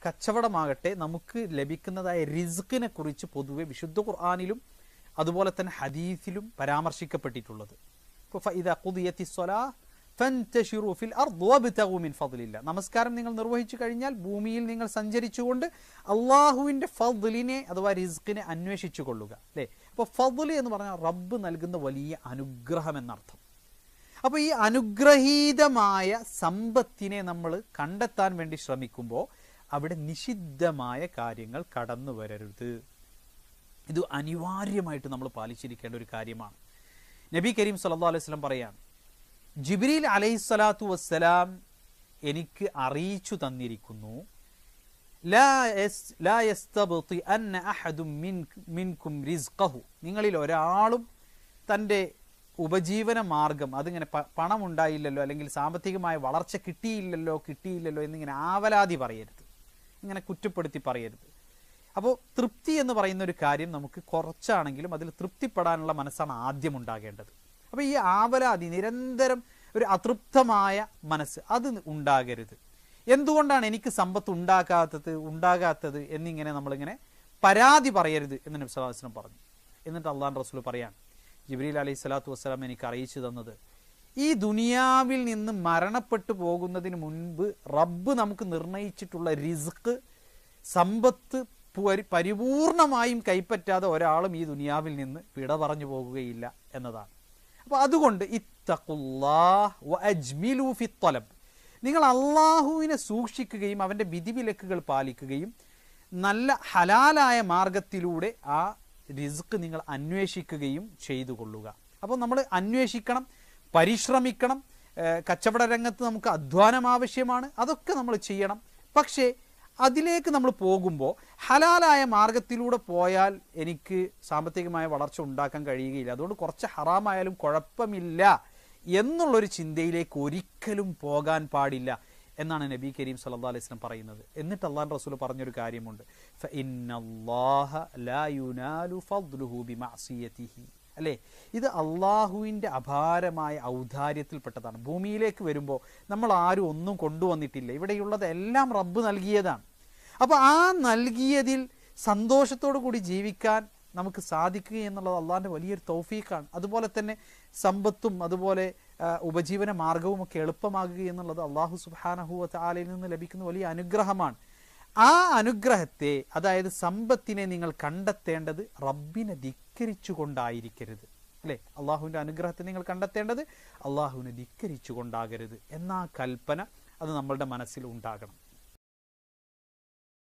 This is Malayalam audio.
കച്ചവടമാകട്ടെ നമുക്ക് ലഭിക്കുന്നതായ റിസ്കിനെ കുറിച്ച് പൊതുവെ വിശുദ്ധ ഖുർആാനിലും അതുപോലെ തന്നെ ഹദീസിലും പരാമർശിക്കപ്പെട്ടിട്ടുള്ളത് ഇപ്പോൾ ഫഇദാ ഖുദിയത്തി സ്വലാ ഫൻതശിറു ഫിൽ അർദ് വബ്തഗു മിൻ ഫദ്ലില്ല നമസ്കാരം നിങ്ങൾ നിർവഹിച്ചു കഴിഞ്ഞാൽ ഭൂമിയിൽ നിങ്ങൾ സഞ്ചരിച്ചുകൊണ്ട് അള്ളാഹുവിൻ്റെ ഫദ്ലിനെ അഥവാ റിസ്കിനെ അന്വേഷിച്ചു കൊള്ളുക അല്ലേ അപ്പോൾ ഫദ്ല് എന്ന് പറഞ്ഞാൽ റബ്ബ് നൽകുന്ന വലിയ അനുഗ്രഹം എന്നർത്ഥം അപ്പോൾ ഈ അനുഗ്രഹീതമായ സമ്പത്തിനെ നമ്മൾ കണ്ടെത്താൻ വേണ്ടി ശ്രമിക്കുമ്പോൾ അവിടെ നിഷിദ്ധമായ കാര്യങ്ങൾ കടന്നു വരരുത് ഇത് അനിവാര്യമായിട്ട് നമ്മൾ പാലിച്ചിരിക്കേണ്ട ഒരു കാര്യമാണ് നബി കരീം സല്ലാ അലൈഹി സ്വലം പറയാണ് ജിബ്രീൽ അലൈഹിസ്സലാത്തു വസ്സലാം എനിക്ക് അറിയിച്ചു തന്നിരിക്കുന്നു ലാ യസ്- ലാ യസ്തബ്തി അന്ന അഹദും മിൻ- മിൻകും റിസ്ഖഹു നിങ്ങളിൽ ഒരാളും തൻ്റെ ഉപജീവന മാർഗം അതിങ്ങനെ പ- പണം ഉണ്ടായില്ലല്ലോ അല്ലെങ്കിൽ സാമ്പത്തികമായ വളർച്ച കിട്ടിയില്ലല്ലോ കിട്ടിയില്ലല്ലോ എന്നിങ്ങനെ ആവലാതി പറയരുത് ഇങ്ങനെ കുറ്റപ്പെടുത്തി പറയരുത് അപ്പോൾ തൃപ്തി എന്ന് പറയുന്ന ഒരു കാര്യം നമുക്ക് കുറച്ചാണെങ്കിലും അതിൽ തൃപ്തിപ്പെടാനുള്ള മനസ്സാണ് ആദ്യം ഉണ്ടാകേണ്ടത് അപ്പോൾ ഈ ആവലാതി നിരന്തരം ഒരു അതൃപ്തമായ മനസ്സ് അത് ഉണ്ടാകരുത് എന്തുകൊണ്ടാണ് എനിക്ക് സമ്പത്ത് ഉണ്ടാക്കാത്തത് ഉണ്ടാകാത്തത് എന്നിങ്ങനെ നമ്മളിങ്ങനെ പരാതി പറയരുത് എന്ന് നബി സ്വല്ലല്ലാഹു അലൈഹി വസല്ലം പറഞ്ഞു എന്നിട്ട് അള്ളാഹ് റസൂൽ പറയാണ് ജിബ്രീൽ അലൈഹി സ്വലാത്തു വസ്സലാം എനിക്ക് അറിയിച്ചു തന്നത് ഈ ദുനിയാവിൽ നിന്ന് മരണപ്പെട്ടു പോകുന്നതിന് മുൻപ് റബ്ബ് നമുക്ക് നിർണയിച്ചിട്ടുള്ള റിസ്ക് സമ്പത്ത് പരി- പരിപൂർണമായും കൈപ്പറ്റാതെ ഒരാളും ഈ ദുനിയാവിൽ നിന്ന് വിട പറഞ്ഞു പോകുകയില്ല എന്നതാണ് അപ്പൊ അതുകൊണ്ട് ഇത്തഖുല്ലാഹ് വ അജ്മിലു ഫി ത്വലബ് നിങ്ങൾ അള്ളാഹുവിനെ സൂക്ഷിക്കുകയും അവന്റെ വിധിവിലക്കുകൾ പാലിക്കുകയും നല്ല ഹലാലായ മാർഗത്തിലൂടെ ആ റിസ്ക് നിങ്ങൾ അന്വേഷിക്കുകയും ചെയ്തു കൊള്ളുക അപ്പോൾ നമ്മൾ അന്വേഷിക്കണം പരിശ്രമിക്കണം ഏഹ് കച്ചവട രംഗത്ത് നമുക്ക് അധ്വാനം ആവശ്യമാണ് അതൊക്കെ നമ്മൾ ചെയ്യണം പക്ഷേ അതിലേക്ക് നമ്മൾ പോകുമ്പോൾ ഹലാലായ മാർഗത്തിലൂടെ പോയാൽ എനിക്ക് സാമ്പത്തികമായ വളർച്ച ഉണ്ടാക്കാൻ കഴിയുകയില്ല അതുകൊണ്ട് കുറച്ച് ഹറാമായാലും കുഴപ്പമില്ല എന്നുള്ളൊരു ചിന്തയിലേക്ക് ഒരിക്കലും പോകാൻ പാടില്ല എന്നാണ് നബി കരീം സല്ലാ അലൈഹി സ്വലം പറയുന്നത് എന്നിട്ട് അള്ളാൻ റസൂൽ പറഞ്ഞൊരു കാര്യമുണ്ട് ഫഇന്നല്ലാഹ ലാ യുനാലു ഫദ്ലുഹു ബിമഅസിയതിഹി. അല്ലേ ഇത് അള്ളാഹുവിൻ്റെ അപാരമായ ഔദാര്യത്തിൽപ്പെട്ടതാണ് ഭൂമിയിലേക്ക് വരുമ്പോൾ നമ്മൾ ആരും ഒന്നും കൊണ്ടുവന്നിട്ടില്ല ഇവിടെയുള്ളത് എല്ലാം റബ്ബ് നൽകിയതാണ് അപ്പോൾ ആ നൽകിയതിൽ സന്തോഷത്തോടു കൂടി ജീവിക്കാൻ നമുക്ക് സാധിക്കുക എന്നുള്ളത് അള്ളാഹിൻ്റെ വലിയൊരു തൗഫീഖാണ് അതുപോലെ തന്നെ സമ്പത്തും അതുപോലെ ആ, ഉപജീവന മാർഗവും ഒക്കെ എളുപ്പമാകുക എന്നുള്ളത് അള്ളാഹു സുബാനഹുവ ആലയിൽ നിന്ന് ലഭിക്കുന്ന വലിയ അനുഗ്രഹമാണ് ആ അനുഗ്രഹത്തെ അതായത് സമ്പത്തിനെ നിങ്ങൾ കണ്ടെത്തേണ്ടത് റബ്ബിനെ ധിക്കരിച്ചു കൊണ്ടായിരിക്കരുത് അല്ലേ അള്ളാഹുവിൻ്റെ അനുഗ്രഹത്തെ നിങ്ങൾ കണ്ടെത്തേണ്ടത് അള്ളാഹുവിനെ ധിക്കരിച്ചു കൊണ്ടാകരുത് എന്ന ആ കൽപ്പന അത് നമ്മളുടെ മനസ്സിൽ ഉണ്ടാകണം